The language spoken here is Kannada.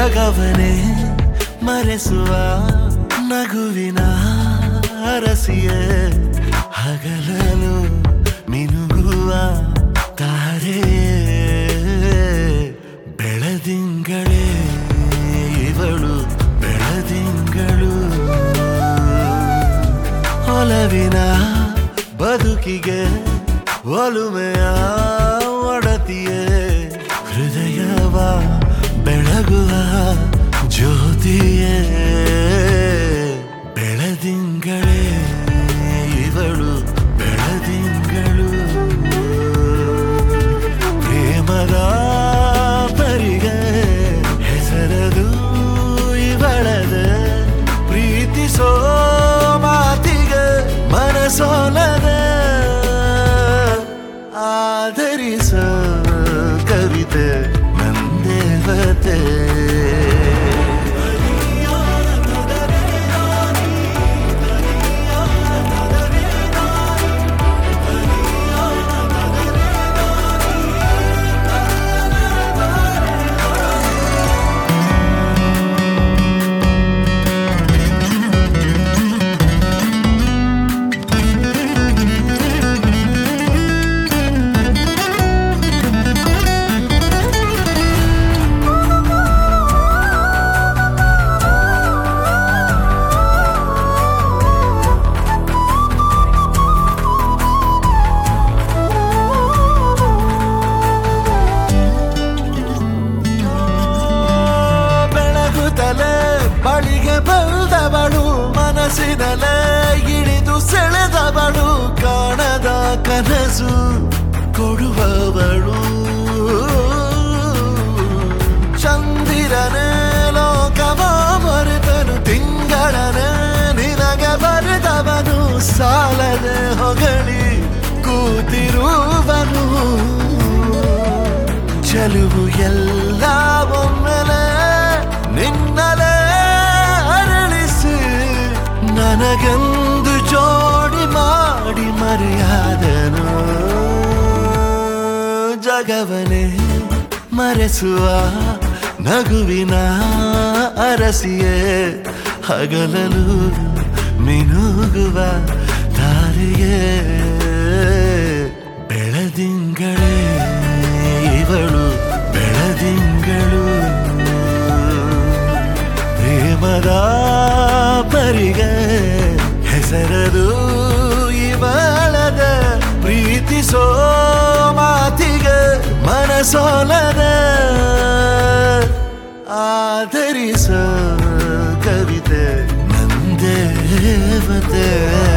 ಜಗವನೇ ಮರೆಸುವ ನಗುವಿನ ಅರಸಿಯೇ ಹಗಲಲು ಮಿನುಗುವ ತಾರೆಯೇ ಬೆಳದಿಂಗಳೇ ಇವಳು ಬೆಳದಿಂಗಳು ಒಲವಿನ ಬದುಕಿಗೆ ಒಲುಮೆಯ ಒಡತಿಯೇ ಹೃದಯವ ಬೆಳಗುವ ಜ್ಯೋತಿಯೇ ಬೆಳದಿಂಗಳೇ ಇವಳು ಬೆಳದಿಂಗಳು ಪ್ರೇಮದ ಪರಿಗೆ ಹೆಸರದು ಇವಳದ ಪ್ರೀತಿಸೋ ಮಾತಿಗೆ ಮನಸೋಲದ ಆಧರಿಸೋ ಕವಿತೆ ನಂದೇವತೆ ಬೆಳಗುತ್ತಲೇ ಬಳಿಗೆ ಬಂದವಳು ಮನಸ್ಸಿನಲೇ ಇಳಿದು ಸೆಳೆದವಳು ಕಾಣದ ಕನಸು ಕೊಡುವವಳು ಚಂದಿರನೇ ಲೋಕವ ಮರೆತನು ತಿಂಗಳನೇ ನಿನಗೆ ಬರೆದವನು ಸಾಲದೆ ಹೊಗಳಿ ಕೂತಿರುವನು ಚೆಲುವು ಎಲ್ಲ ಒಮ್ಮೆಲೆ ನಿನ್ನಲೇ ಅರಳಿಸಿ ನನಗೆಂದು ಜೋಡಿ ಮಾಡಿ ಮರೆಯಾದನು ಜಗವನೇ ಮರೆಸುವ ನಗುವಿನ ಅರಸಿಯೇ ಹಗಲಲು ಮಿನುಗುವ ದಾರಿಯೇ ಬೆಳದಿಂಗಳೇ ಇವಳು ಬೆಳದಿಂಗಳು ಪ್ರೇಮದ ಪರಿಗೆ ಹೆಸರದು ಇವಳದ ಪ್ರೀತಿಸೋ ಮಾತಿಗೆ ಮನಸೋಲದ ಆಧರಿಸೋ ಕವಿತೆ ನಂದೇವತೆ